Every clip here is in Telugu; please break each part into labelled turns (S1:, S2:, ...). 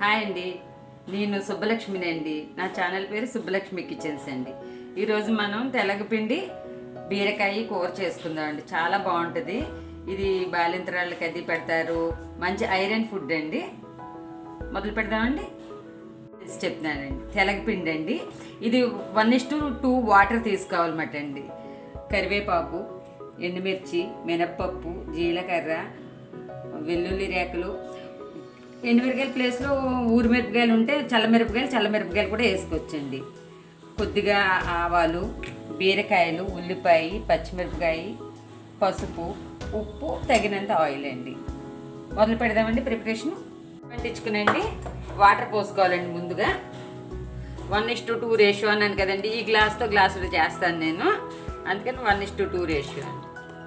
S1: హాయ్ అండి నేను సుబ్బలక్ష్మిని అండి నా ఛానల్ పేరు సుబ్బలక్ష్మి కిచెన్స్ అండి ఈరోజు మనం తెలగపిండి బీరకాయ కూర చేసుకుందాం అండి చాలా బాగుంటుంది ఇది బాలింతరాళ్ళకి అది పెడతారు మంచి ఐరన్ ఫుడ్ అండి మొదలు పెడదామండి చెప్తున్నానండి తెలగపిండి అండి ఇది one is to two water తీసుకోవాలన్నమాట అండి కరివేపాకు ఎండుమిర్చి మినప్పప్పు జీలకర్ర వెల్లుల్లి రేకలు ఎండుమిరకాయల ప్లేస్లో ఊరి మిరపకాయలు ఉంటే చల్లమిరపకాయలు చల్లమిరపకాయలు కూడా వేసుకోవచ్చండి కొద్దిగా ఆవాలు బీరకాయలు ఉల్లిపాయ పచ్చిమిరపకాయ పసుపు ఉప్పు తగినంత ఆయిల్ అండి మొదలు పెడదామండి ప్రిపరేషన్ పండించుకునండి వాటర్ పోసుకోవాలండి ముందుగా one is to two ratio అన్నాను కదండి ఈ గ్లాస్తో గ్లాసులు చేస్తాను నేను అందుకని one is to two ratio అండి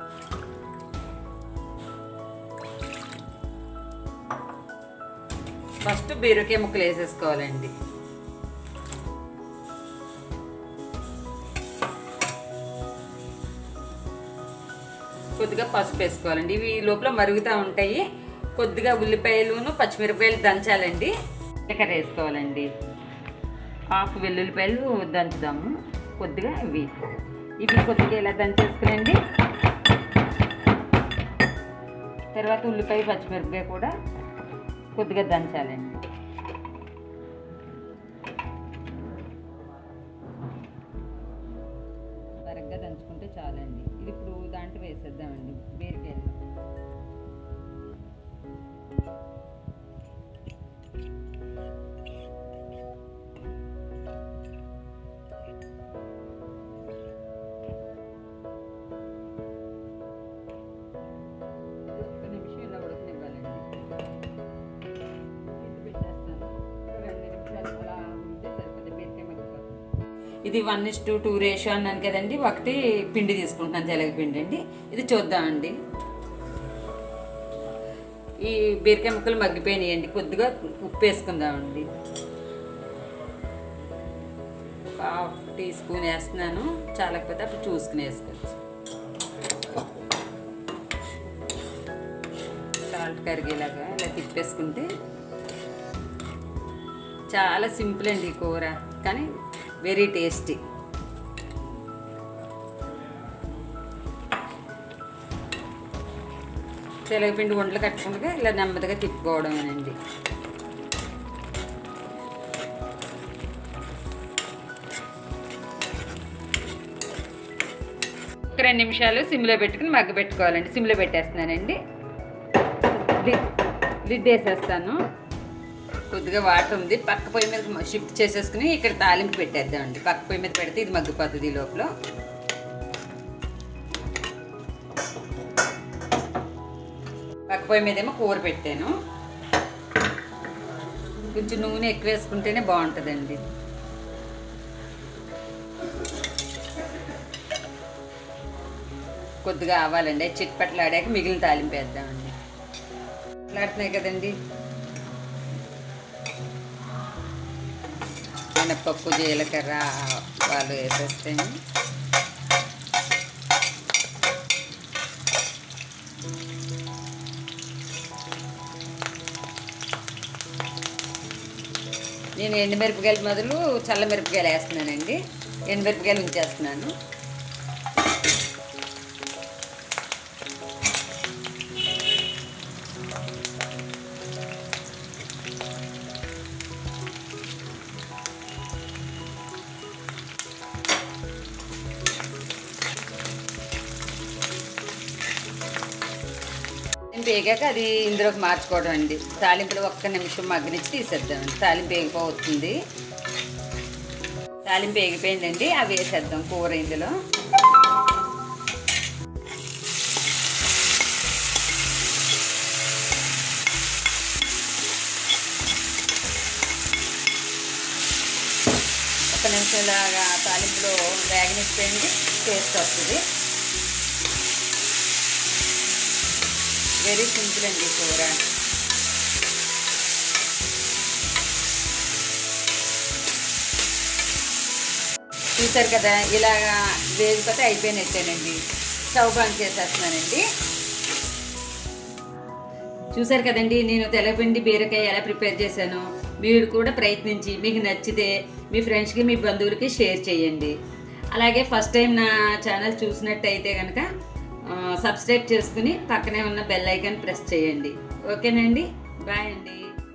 S1: ఫస్ట్ బీరకాయ ముక్కలు వేసేసుకోవాలండి కొద్దిగా పసుపు వేసుకోవాలండి ఇవి లోపల మరుగుతూ ఉంటాయి కొద్దిగా ఉల్లిపాయలును పచ్చిమిరపకాయలు దంచాలండి జీలకర్ర వేసుకోవాలండి హాఫ్ వెల్లుల్లిపాయలు దంచుదాము కొద్దిగా ఇవి ఇవి కొద్దిగా ఇలా దంచేసుకునండి తర్వాత ఉల్లిపాయ పచ్చిమిరపకాయ కూడా కొద్దిగా దంచాలండి బరగ్గా దంచుకుంటే చాలండి ఇది ఇప్పుడు దాంట్లో వేసేద్దామండి బీరకాయలు ఒక్క నిమిషం ఇలా ఉడకనివ్వాలండి ఇది పెట్టేస్తాను రెండు నిమిషాలు అలా ఉంటే సరిపోతుంది బీరకాయ మగ్గిపోతుంది ఇది one is to two ratio అన్నాను కదండి ఒకటి పిండి తీసుకుంటున్నాను తెలగపిండి అండి ఇది చూద్దామండి ఈ బీరకాయ ముక్కలు మగ్గిపోయినాయండి కొద్దిగా ఉప్పు వేసుకుందామండి హాఫ్ టీ స్పూన్ వేస్తున్నాను చాలకపోతే అప్పుడు చూసుకుని వేసుకోవచ్చు సాల్ట్ కరిగేలాగా ఇలా తిప్పేసుకుంటే చాలా సింపుల్ అండి ఈ కూర కానీ వెరీ టేస్టీ తెలగపిండి వంటలు కట్టుకుంటగా ఇలా నెమ్మదిగా తిప్పుకోవడమేనండి ఒక రెండు నిమిషాలు సిమ్లో పెట్టుకుని మగ్గ పెట్టుకోవాలండి సిమ్లో పెట్టేస్తున్నానండి లిడ్ లిడ్ వేసేస్తాను కొద్దిగా వాటర్ ఉంది పక్క పొయ్యి మీద షిఫ్ట్ చేసేసుకుని ఇక్కడ తాలింపు పెట్టేద్దామండి పక్క పొయ్యి మీద పెడితే ఇది మగ్గిపోతుంది ఈ లోపల పక్క పొయ్యి మీద ఏమో కూర పెట్టాను కొంచెం నూనె ఎక్కువ వేసుకుంటేనే బాగుంటుందండి కొద్దిగా ఆవాలండి చిట్పట్లు ఆడాక మిగిలిన తాలింపు వేద్దామండి ఆడుతున్నాయి కదండి మినపప్పు జీలకర్ర వాళ్ళు వేసేస్తే నేను ఎండుమిరపకాయల మొదలు చల్ల మిరపకాయలు వేస్తున్నానండి ఎండుమిరపకాయలు ఉంచేస్తున్నాను వేగాక అది ఇందులోకి మార్చుకోవడం అండి తాలింపులో ఒక్క నిమిషం మగ్గనిచ్చి తీసేద్దామండి తాలింపు వేగిపోతుంది తాలింపు వేగిపోయిందండి అవి వేసేద్దాం కూర ఇందులో ఒక నిమిషం ఇలాగా తాలింపులో వేగనిచ్చిపోయింది టేస్ట్ వస్తుంది వెరీ సింపుల్ అండి కూర చూసారు కదా ఇలాగా వేగిపోతే అయిపోయినట్టేనండి స్టవ్ బంద్ చేసేస్తున్నానండి చూసారు కదండి నేను తెల్లపిండి బీరకాయ ఎలా ప్రిపేర్ చేశాను మీరు కూడా ప్రయత్నించి మీకు నచ్చితే మీ ఫ్రెండ్స్కి మీ బంధువులకి షేర్ చేయండి అలాగే ఫస్ట్ టైం నా ఛానల్ చూసినట్టయితే కనుక సబ్స్క్రైబ్ చేసుకుని పక్కనే ఉన్న బెల్ ఐకాన్ ప్రెస్ చేయండి ఓకేనండి బాయ్ అండి